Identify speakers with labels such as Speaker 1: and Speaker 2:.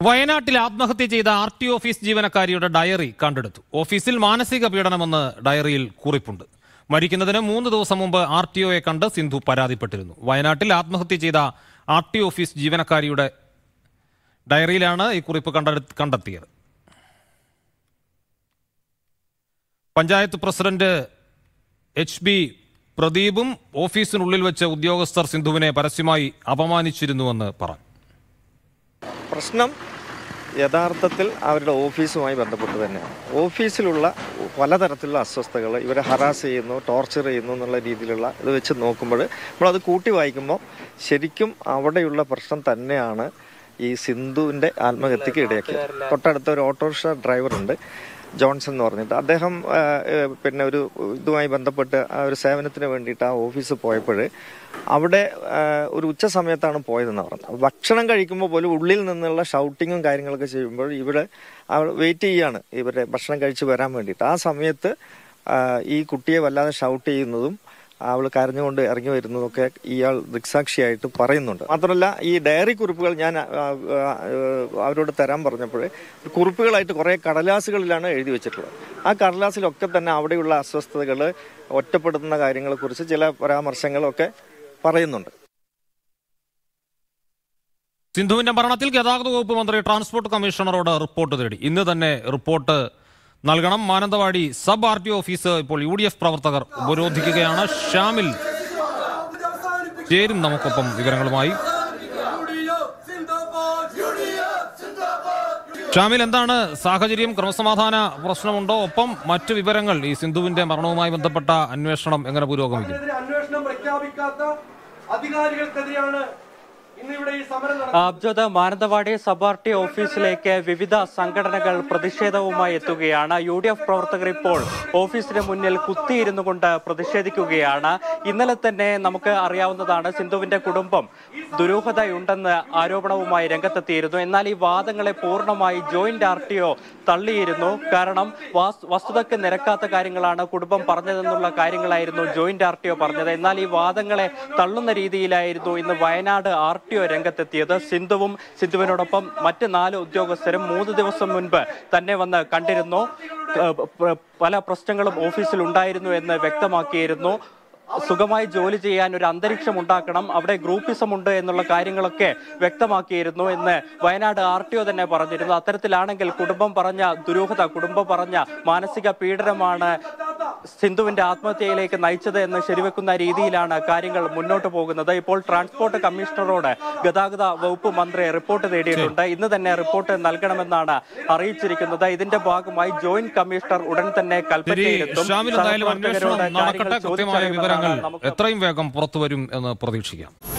Speaker 1: വയനാട്ടിൽ ആത്മഹത്യ ചെയ്ത ആർ ടി ഓഫീസ് ജീവനക്കാരിയുടെ ഡയറി കണ്ടെടുത്തു ഓഫീസിൽ മാനസിക പീഡനമെന്ന് ഡയറിയിൽ കുറിപ്പുണ്ട് മരിക്കുന്നതിന് മൂന്ന് ദിവസം മുമ്പ് ആർ ടി ഒയെ കണ്ട് സിന്ധു പരാതിപ്പെട്ടിരുന്നു വയനാട്ടിൽ ആത്മഹത്യ ചെയ്ത ആർ ടി ഓഫീസ് ജീവനക്കാരിയുടെ ഡയറിയിലാണ് ഈ കുറിപ്പ് കണ്ടെടു- കണ്ടെത്തിയത് പഞ്ചായത്ത് പ്രസിഡന്റ് എച്ച് ബി പ്രദീപും ഓഫീസിനുള്ളിൽ വെച്ച് ഉദ്യോഗസ്ഥർ സിന്ധുവിനെ പരസ്യമായി അപമാനിച്ചിരുന്നുവെന്ന് പറഞ്ഞു
Speaker 2: പ്രശ്നം യഥാർത്ഥത്തിൽ അവരുടെ ഓഫീസുമായി ബന്ധപ്പെട്ട് തന്നെയാണ് ഓഫീസിലുള്ള പലതരത്തിലുള്ള അസ്വസ്ഥതകൾ ഇവരെ ഹറാസ് ചെയ്യുന്നു ടോർച്ചർ ചെയ്യുന്നു എന്നുള്ള രീതിയിലുള്ള ഇത് വെച്ച് നോക്കുമ്പോൾ നമ്മളത് കൂട്ടി വായിക്കുമ്പോൾ ശരിക്കും അവിടെയുള്ള പ്രശ്നം തന്നെയാണ് ഈ സിന്ധുവിൻ്റെ ആത്മഹത്യക്ക് ഇടയാക്കിയത് തൊട്ടടുത്ത ഒരു ഓട്ടോറിക്ഷ ഡ്രൈവറുണ്ട് ജോൺസൺ എന്ന് പറഞ്ഞിട്ട് അദ്ദേഹം ആ, ഏ, പിന്നെ ഒരു ഇതുമായി ബന്ധപ്പെട്ട് ആ ഒരു സേവനത്തിന് വേണ്ടിയിട്ട് ആ ഓഫീസ് പോയപ്പോൾ അവിടെ ആ, ഒരു ഉച്ച സമയത്താണ് പോയതെന്ന് പറഞ്ഞത് ഭക്ഷണം കഴിക്കുമ്പോൾ പോലും ഉള്ളിൽ നിന്നുള്ള ഷൗട്ടിങ്ങും കാര്യങ്ങളൊക്കെ ചെയ്യുമ്പോൾ ഇവിടെ വെയിറ്റ് ചെയ്യാണ് ഇവരെ ഭക്ഷണം കഴിച്ച് വരാൻ വേണ്ടിയിട്ട് ആ സമയത്ത് ആ, ഈ കുട്ടിയെ വല്ലാതെ ഷൗട്ട് ചെയ്യുന്നതും അവൾ കരഞ്ഞുകൊണ്ട് ഇറങ്ങി വരുന്നതൊക്കെ ഇയാൾ ദൃക്സാക്ഷിയായിട്ട് പറയുന്നുണ്ട് മാത്രമല്ല ഈ ഡയറി കുറിപ്പുകൾ ഞാൻ ആ, ആ, അവരോട് തരാൻ പറഞ്ഞപ്പോൾ കുറിപ്പുകളായിട്ട് കുറേ കടലാസുകളിലാണ് എഴുതി വെച്ചിട്ടുള്ളത് ആ കടലാസിലൊക്കെ തന്നെ അവിടെയുള്ള അസ്വസ്ഥതകൾ ഒറ്റപ്പെടുത്തുന്ന കാര്യങ്ങളെക്കുറിച്ച് ചില പരാമർശങ്ങളൊക്കെ പറയുന്നുണ്ട്
Speaker 1: സിന്ധുവിന്റെ മരണത്തിൽ ഗതാഗത വകുപ്പ് മന്ത്രി ട്രാൻസ്പോർട്ട് കമ്മീഷണറോട് റിപ്പോർട്ട് തേടി ഇന്ന് തന്നെ റിപ്പോർട്ട് നൽകണം Mananthavady sub R T office ഇപ്പോൾ യു ഡി എഫ് പ്രവർത്തകർ ഉപരോധിക്കുകയാണ് ഷാമിൽ ചേരും നമുക്കൊപ്പം വിവരങ്ങളുമായി ഷാമിൽ എന്താണ് സാഹചര്യം ക്രമസമാധാന പ്രശ്നമുണ്ടോ ഒപ്പം മറ്റു വിവരങ്ങൾ ഈ സിന്ധുവിന്റെ മരണവുമായി ബന്ധപ്പെട്ട അന്വേഷണം എങ്ങനെ പുരോഗമിക്കും
Speaker 3: ഇതിനെതിരെ അന്വേഷണം പ്രഖ്യാപിക്കാത്ത അധികാരികൾക്കെതിരെയാണ് ഇന്നിവിടെ ഈ സമരം നടക്കുന്നത്
Speaker 4: Abjad Mananthavady sub R T ഓഫീസിലേക്ക് വിവിധ സംഘടനകൾ പ്രതിഷേധവുമായി എത്തുകയാണ് യു ഡി എഫ് പ്രവർത്തകർ ഇപ്പോൾ ഓഫീസിന് മുന്നിൽ കുത്തിയിരുന്നു കൊണ്ട് പ്രതിഷേധിക്കുകയാണ് ഇന്നലെ തന്നെ നമുക്ക് അറിയാവുന്നതാണ് സിന്ധുവിന്റെ കുടുംബം ദുരൂഹതയുണ്ടെന്ന് ആരോപണവുമായി രംഗത്തെത്തിയിരുന്നു എന്നാൽ ഈ വാദങ്ങളെ പൂർണ്ണമായി ജോയിന്റ് ആർ ടി ഒ തള്ളിയിരുന്നു കാരണം വാസ്- വസ്തുതയ്ക്ക് നിരക്കാത്ത കാര്യങ്ങളാണ് കുടുംബം പറഞ്ഞതെന്നുള്ള കാര്യങ്ങളായിരുന്നു ജോയിന്റ് ആർ ടി ഒ പറഞ്ഞത് എന്നാൽ ഈ വാദങ്ങളെ തള്ളുന്ന രീതിയിലായിരുന്നു ഇന്ന് വയനാട് ആർ ടി ഒ രംഗത്തെത്തിയത് സിന്ധുവും സിന്ധുവിനോടൊപ്പം മറ്റ് നാല് ഉദ്യോഗസ്ഥരും മൂന്ന് ദിവസം മുൻപ് തന്നെ വന്ന് കണ്ടിരുന്നു ഏഹ് പ- പല പ്രശ്നങ്ങളും ഓഫീസിൽ ഉണ്ടായിരുന്നു എന്ന് വ്യക്തമാക്കിയിരുന്നു സുഖമായി ജോലി ചെയ്യാൻ ഒരു അന്തരീക്ഷം ഉണ്ടാക്കണം അവിടെ ഗ്രൂപ്പിസം ഉണ്ട് എന്നുള്ള കാര്യങ്ങളൊക്കെ വ്യക്തമാക്കിയിരുന്നു എന്ന് വയനാട് ആർ ടി ഒ തന്നെ പറഞ്ഞിരുന്നു അത്തരത്തിലാണെങ്കിൽ കുടുംബം പറഞ്ഞ ദുരൂഹത കുടുംബം പറഞ്ഞ മാനസിക പീഡനമാണ് സിന്ധുവിന്റെ ആത്മഹത്യയിലേക്ക് നയിച്ചത് എന്ന് ശരിവെക്കുന്ന രീതിയിലാണ് കാര്യങ്ങൾ മുന്നോട്ട് പോകുന്നത് ഇപ്പോൾ ട്രാൻസ്പോർട്ട് കമ്മീഷണറോട് ഗതാഗത വകുപ്പ് മന്ത്രി റിപ്പോർട്ട് തേടിയിട്ടുണ്ട് ഇന്ന് തന്നെ റിപ്പോർട്ട് നൽകണമെന്നാണ് അറിയിച്ചിരിക്കുന്നത് ഇതിന്റെ ഭാഗമായി ജോയിന്റ് കമ്മീഷണർ ഉടൻ തന്നെ
Speaker 1: ശരി
Speaker 4: കൽപ്പറ്റയിലെത്തും
Speaker 1: ഷാമിൽ എന്തായാലും അന്വേഷണം
Speaker 4: സഹപ്രവർത്തകരോട്
Speaker 1: നടക്കട്ടെ
Speaker 4: കാര്യങ്ങൾ
Speaker 1: കൃത്യമായ
Speaker 4: ചോദിച്ചറിയുമെന്നാണ്
Speaker 1: വിവരങ്ങൾ
Speaker 4: നമുക്ക്
Speaker 1: എത്രയും വേഗം പുറത്തു വരും എന്ന് പ്രതീക്ഷിക്കാം